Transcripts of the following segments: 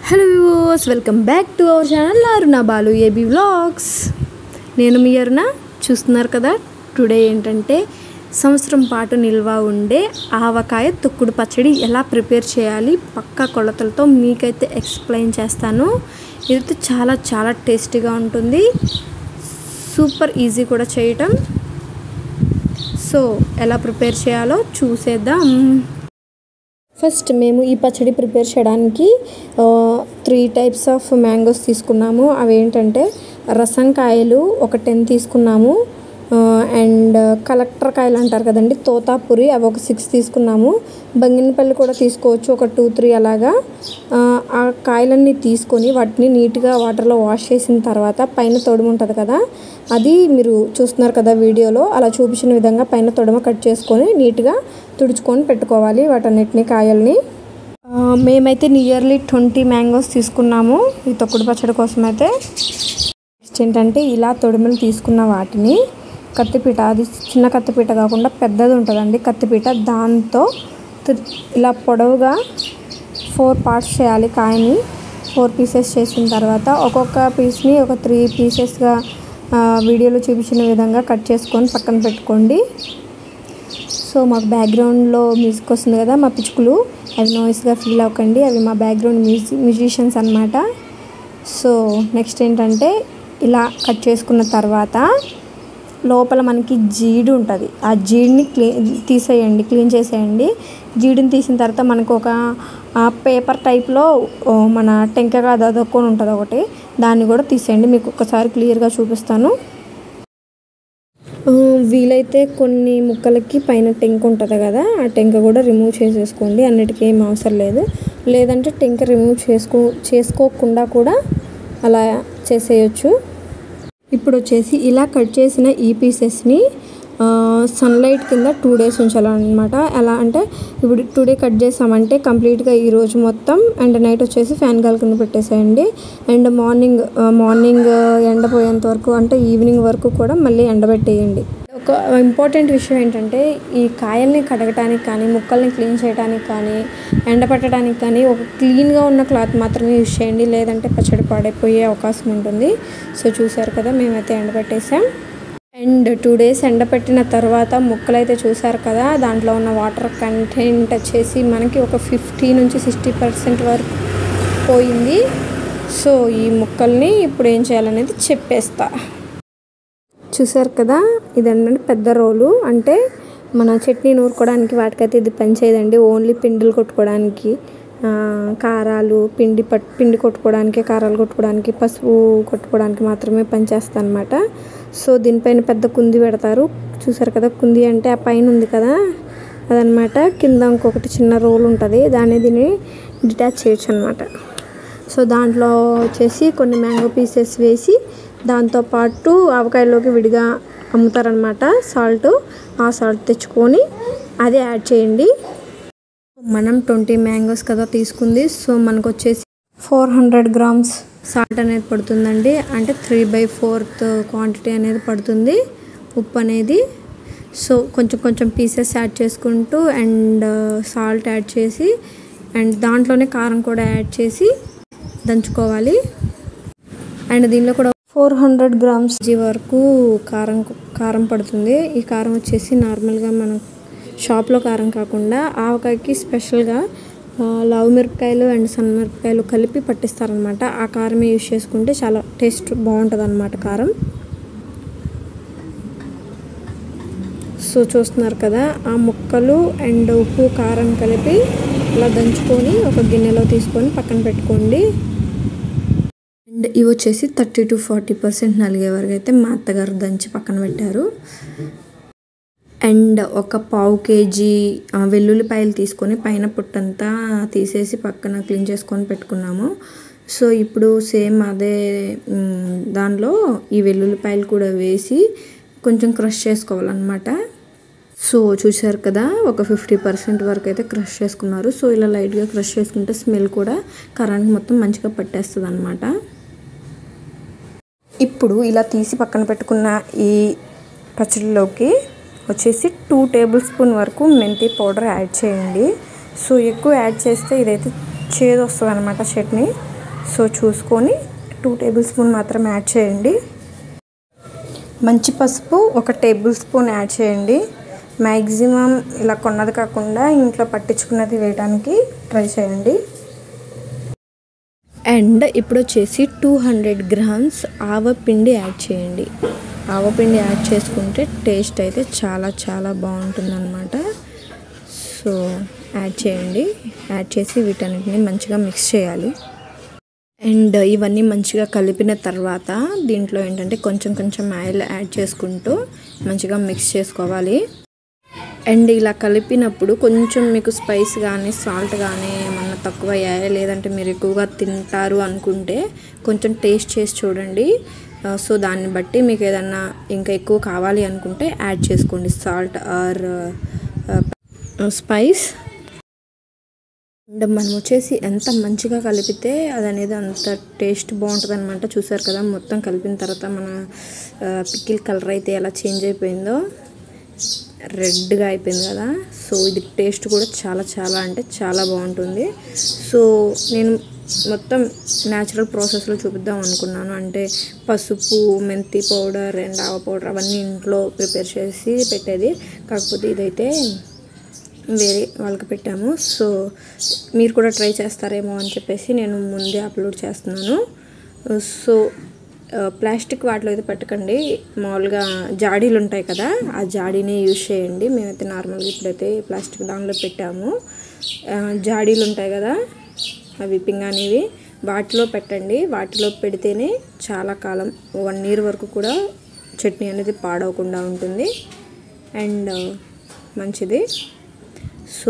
hello viewers welcome back to our channel Aruna Balu AB vlogs నేను మీ అరుణ చూస్తున్నారు కదా టుడే ఏంటంటే సంవత్సరం పాటు నిల్వ ఉండే ఆవకాయ తొక్కుడు పచ్చడి ఎలా ప్రిపేర్ చేయాలి పక్కా కొలతలతో మీకైతే ఎక్స్ప్లెయిన్ చేస్తాను ఇదైతే చాలా చాలా టేస్టీగా ఉంటుంది సూపర్ ఈజీ కూడా చేయటం సో ఎలా ప్రిపేర్ చేయాలో చూసేద్దాం ఫస్ట్ మేము ఈ పచ్చడి ప్రిపేర్ చేయడానికి త్రీ టైప్స్ ఆఫ్ మ్యాంగోస్ తీసుకున్నాము అవి ఏంటంటే రసంకాయలు ఒక టెన్ తీసుకున్నాము అండ్ కలెక్టర్ కాయలు అంటారు కదండి తోతాపురి అవి ఒక సిక్స్ తీసుకున్నాము బంగినపల్లి కూడా తీసుకోవచ్చు ఒక టూ త్రీ అలాగా ఆ, ఆ కాయలన్నీ తీసుకొని వాటిని నీట్గా వాటర్లో వాష్ చేసిన తర్వాత పైన తొడుము ఉంటుంది కదా అది మీరు చూస్తున్నారు కదా వీడియోలో అలా చూపించిన విధంగా పైన తొడమ కట్ చేసుకొని నీట్గా తుడుచుకొని పెట్టుకోవాలి వాటన్నిటిని కాయల్ని ఆ, మేమైతే నియర్లీ ట్వంటీ మ్యాంగోస్ తీసుకున్నాము ఈ తొక్కుడు పచ్చడి కోసం అయితే నెక్స్ట్ ఏంటంటే ఇలా తొడిమలు తీసుకున్న వాటిని కత్తిపీట అది చిన్న కత్తిపీట కాకుండా పెద్దది ఉంటుందండి కత్తిపీట దాంతో తి- ఇలా పొడవుగా ఫోర్ పార్ట్స్ చేయాలి కాయని ఫోర్ పీసెస్ చేసిన తర్వాత ఒక్కొక్క పీస్ని ఒక త్రీ పీసెస్గా వీడియోలో చూపించిన విధంగా కట్ చేసుకొని పక్కన పెట్టుకోండి సో మాకు బ్యాక్గ్రౌండ్లో మ్యూజిక్ వస్తుంది కదా మా పిచ్చుకులు అవి నాయిస్గా ఫీల్ అవ్వకండి అవి మా బ్యాక్గ్రౌండ్ మ్యూజిక్ మ్యూజిషియన్స్ అనమాట సో నెక్స్ట్ ఏంటంటే ఇలా కట్ చేసుకున్న తర్వాత లోపల మనకి జీడి ఉంటుంది ఆ జీడిని క్లీన్ తీసేయండి క్లీన్ చేసేయండి జీడిని తీసిన తర్వాత మనకు ఒక పేపర్ టైప్లో ఓ, మన టెంకగా దొక్కొని ఉంటుంది ఒకటి దాన్ని కూడా తీసేయండి మీకు ఒకసారి క్లియర్గా చూపిస్తాను ఆ, వీలైతే కొన్ని ముక్కలకి పైన టెంక ఉంటుంది కదా ఆ టెంక కూడా రిమూవ్ చేసేసుకోండి అన్నిటికీ ఏం అవసరం లేదు లేదంటే టెంక రిమూవ్ చేసుకో చేసుకోకుండా కూడా అలా చేసేయచ్చు ఇప్పుడు వచ్చేసి ఇలా కట్ చేసిన ఈ పీసెస్ని సన్లైట్ కింద టూ డేస్ ఉంచాలన్నమాట ఎలా అంటే ఇప్పుడు టుడే కట్ చేసామంటే కంప్లీట్గా ఈ రోజు మొత్తం అండ్ నైట్ వచ్చేసి ఫ్యాన్ గాలి కింద పెట్టేసేయండి అండ్ మార్నింగ్ మార్నింగ్ ఎండపోయేంత వరకు అంటే ఈవినింగ్ వరకు కూడా మళ్ళీ ఎండబెట్టేయండి ఒక ఇంపార్టెంట్ విషయం ఏంటంటే ఈ కాయల్ని కడగటానికి కానీ ముక్కల్ని క్లీన్ చేయడానికి కానీ ఎండబెట్టడానికి కానీ ఒక క్లీన్గా ఉన్న క్లాత్ మాత్రమే యూజ్ చేయండి లేదంటే పచ్చడి పాడైపోయే అవకాశం ఉంటుంది సో చూసారు కదా మేమైతే ఎండబెట్టేసాం అండ్ టూ డేస్ ఎండబెట్టిన తర్వాత ముక్కలు అయితే చూసారు కదా దాంట్లో ఉన్న వాటర్ కంటెంట్ వచ్చేసి మనకి ఒక ఫిఫ్టీ నుంచి సిక్స్టీ పర్సెంట్ వరకు పోయింది సో ఈ ముక్కల్ని ఇప్పుడు ఏం చేయాలనేది చెప్పేస్తా చూసారు కదా ఇదండి పెద్ద రోలు అంటే మన చట్నీ నూరుకోవడానికి వాటికైతే ఇది పనిచేయదండి ఓన్లీ పిండిలు కొట్టుకోవడానికి ఆ, కారాలు పిండి పట్ పిండి కొట్టుకోవడానికి కారాలు కొట్టుకోవడానికి పసుపు కొట్టుకోవడానికి మాత్రమే పనిచేస్తాయి అనమాట సో దీనిపైన పెద్ద కుంది పెడతారు చూసారు కదా కుంది అంటే ఆ పైన ఉంది కదా అదనమాట కింద ఇంకొకటి చిన్న రోల్ ఉంటుంది దాన్ని దీన్ని డిటాచ్ చేయొచ్చు అనమాట సో దాంట్లో వచ్చేసి కొన్ని మ్యాంగో పీసెస్ వేసి దాంతోపాటు ఆవకాయలోకి విడిగా అమ్ముతారనమాట సాల్ట్ ఆ సాల్ట్ తెచ్చుకొని అదే యాడ్ చేయండి మనం ట్వంటీ మ్యాంగోస్ కదా తీసుకుంది సో మనకు వచ్చేసి ఫోర్ హండ్రెడ్ గ్రామ్స్ సాల్ట్ అనేది పడుతుందండి అంటే త్రీ బై ఫోర్త్ క్వాంటిటీ అనేది పడుతుంది ఉప్పు అనేది సో కొంచెం కొంచెం పీసెస్ యాడ్ చేసుకుంటూ అండ్ సాల్ట్ యాడ్ చేసి అండ్ దాంట్లోనే కారం కూడా యాడ్ చేసి దంచుకోవాలి అండ్ దీనిలో కూడా ఫోర్ హండ్రెడ్ గ్రామ్స్ జీ వరకు కారం కారం పడుతుంది ఈ కారం వచ్చేసి నార్మల్గా మనం షాప్లో కారం కాకుండా ఆవకాయకి స్పెషల్గా ఆ, లావు మిరపకాయలు అండ్ సన్న మిరపకాయలు కలిపి పట్టిస్తారనమాట ఆ కారమే యూజ్ చేసుకుంటే చాలా టేస్ట్ బాగుంటుంది అనమాట కారం సో చూస్తున్నారు కదా ఆ ముక్కలు అండ్ ఉప్పు కారం కలిపి ఇలా దంచుకొని ఒక గిన్నెలో తీసుకొని పక్కన పెట్టుకోండి అండ్ ఇవి వచ్చేసి థర్టీ టు ఫార్టీ పర్సెంట్ నలిగే వరకు అయితే మా అత్తగారు దంచి పక్కన పెట్టారు అండ్ ఒక పావు కేజీ ఆ, వెల్లుల్లిపాయలు తీసుకొని పైన పుట్టంతా తీసేసి పక్కన క్లీన్ చేసుకొని పెట్టుకున్నాము సో ఇప్పుడు సేమ్ అదే మ్, దానిలో ఈ వెల్లుల్లిపాయలు కూడా వేసి కొంచెం క్రష్ చేసుకోవాలన్నమాట సో చూశారు కదా ఒక ఫిఫ్టీ పర్సెంట్ వరకు అయితే క్రష్ చేసుకున్నారు సో ఇలా లైట్గా క్రష్ చేసుకుంటే స్మెల్ కూడా కరానికి మొత్తం మంచిగా పట్టేస్తుంది అనమాట ఇప్పుడు ఇలా తీసి పక్కన పెట్టుకున్న ఈ పచ్చడిలోకి వచ్చేసి టూ టేబుల్ స్పూన్ వరకు మెంతి పౌడర్ యాడ్ చేయండి సో ఎక్కువ యాడ్ చేస్తే ఇదైతే చేదు వస్తుంది అనమాట చట్నీ సో చూసుకొని టూ టేబుల్ స్పూన్ మాత్రం యాడ్ చేయండి మంచి పసుపు ఒక టేబుల్ స్పూన్ యాడ్ చేయండి మ్యాక్సిమం ఇలా కొన్నది కాకుండా ఇంట్లో పట్టించుకున్నది వేయడానికి ట్రై చేయండి అండ్ ఇప్పుడు వచ్చేసి టూ హండ్రెడ్ గ్రామ్స్ ఆవపిండి యాడ్ చేయండి ఆవపిండి యాడ్ చేసుకుంటే టేస్ట్ అయితే చాలా చాలా బాగుంటుందన్నమాట సో యాడ్ చేయండి యాడ్ చేసి వీటన్నిటిని మంచిగా మిక్స్ చేయాలి అండ్ ఇవన్నీ మంచిగా కలిపిన తర్వాత దీంట్లో ఏంటంటే కొంచెం కొంచెం ఆయిల్ యాడ్ చేసుకుంటూ మంచిగా మిక్స్ చేసుకోవాలి అండ్ ఇలా కలిపినప్పుడు కొంచెం మీకు స్పైస్ కానీ సాల్ట్ కానీ ఏమన్నా తక్కువ అయ్యాయా లేదంటే మీరు ఎక్కువగా తింటారు అనుకుంటే కొంచెం టేస్ట్ చేసి చూడండి సో దాన్ని బట్టి మీకు ఏదన్నా ఇంకా ఎక్కువ కావాలి అనుకుంటే యాడ్ చేసుకోండి సాల్ట్ ఆర్ స్పైస్ అండ్ మనం వచ్చేసి ఎంత మంచిగా కలిపితే అది అనేది అంత టేస్ట్ బాగుంటుంది అనమాట చూసారు కదా మొత్తం కలిపిన తర్వాత మన పిక్కిల్ కలర్ అయితే ఎలా చేంజ్ అయిపోయిందో రెడ్గా అయిపోయింది కదా సో ఇది టేస్ట్ కూడా చాలా చాలా అంటే చాలా బాగుంటుంది సో నేను మొత్తం న్యాచురల్ ప్రాసెస్లో చూపిద్దాం అనుకున్నాను అంటే పసుపు మెంతి పౌడర్ అండ్ ఆవ పౌడర్ అవన్నీ ఇంట్లో ప్రిపేర్ చేసి పెట్టేది కాకపోతే ఇదైతే వేరే వాళ్ళకి పెట్టాము సో మీరు కూడా ట్రై చేస్తారేమో అని చెప్పేసి నేను ముందే అప్లోడ్ చేస్తున్నాను సో ప్లాస్టిక్ వాటిలో అయితే పెట్టకండి మామూలుగా జాడీలు ఉంటాయి కదా ఆ జాడీనే యూజ్ చేయండి మేమైతే నార్మల్గా ఇప్పుడైతే ప్లాస్టిక్ దానిలో పెట్టాము జాడీలు ఉంటాయి కదా అవి పింగానివి వాటిలో పెట్టండి వాటిలో పెడితేనే చాలా కాలం వన్ ఇయర్ వరకు కూడా చట్నీ అనేది పాడవకుండా ఉంటుంది అండ్ మంచిది సో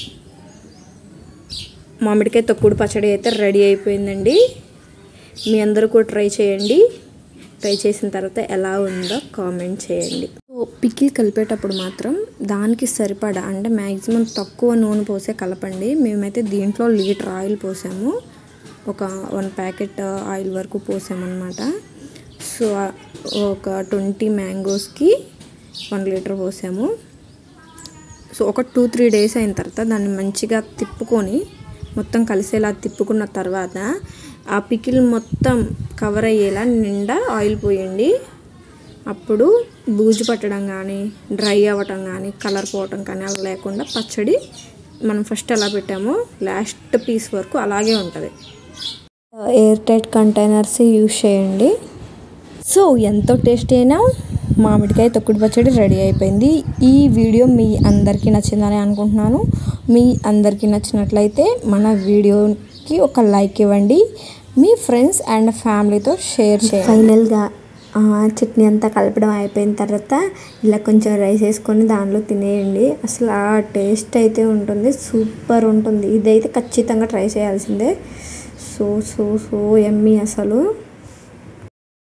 మామిడికాయ తొక్కుడు పచ్చడి అయితే రెడీ అయిపోయిందండి మీ అందరూ కూడా ట్రై చేయండి ట్రై చేసిన తర్వాత ఎలా ఉందో కామెంట్ చేయండి పికిల్ కలిపేటప్పుడు మాత్రం దానికి సరిపడా అంటే మ్యాక్సిమం తక్కువ నూనె పోసే కలపండి మేమైతే దీంట్లో లీటర్ ఆయిల్ పోసాము ఒక వన్ ప్యాకెట్ ఆయిల్ వరకు పోసామన్నమాట సో ఒక ట్వంటీ మ్యాంగోస్కి వన్ లీటర్ పోసాము సో ఒక టూ త్రీ డేస్ అయిన తర్వాత దాన్ని మంచిగా తిప్పుకొని మొత్తం కలిసేలా తిప్పుకున్న తర్వాత ఆ పికిల్ మొత్తం కవర్ అయ్యేలా నిండా ఆయిల్ పోయండి అప్పుడు బూజు పట్టడం కానీ డ్రై అవ్వటం కానీ కలర్ పోవటం కానీ అలా లేకుండా పచ్చడి మనం ఫస్ట్ ఎలా పెట్టామో లాస్ట్ పీస్ వరకు అలాగే ఉంటుంది ఎయిర్ టైట్ కంటైనర్స్ యూజ్ చేయండి సో ఎంతో టేస్టీ అయినా మామిడికాయ తొక్కుడు పచ్చడి రెడీ అయిపోయింది ఈ వీడియో మీ అందరికీ నచ్చిందని అనుకుంటున్నాను మీ అందరికీ నచ్చినట్లయితే మన వీడియోకి ఒక లైక్ ఇవ్వండి మీ ఫ్రెండ్స్ అండ్ ఫ్యామిలీతో షేర్ చేయండి ఫైనల్గా చట్నీ అంతా కలపడం అయిపోయిన తర్వాత ఇలా కొంచెం రైస్ వేసుకొని దానిలో తినేయండి అసలు ఆ టేస్ట్ అయితే ఉంటుంది సూపర్ ఉంటుంది ఇదైతే ఖచ్చితంగా ట్రై చేయాల్సిందే సో సో సో ఎమ్మీ అసలు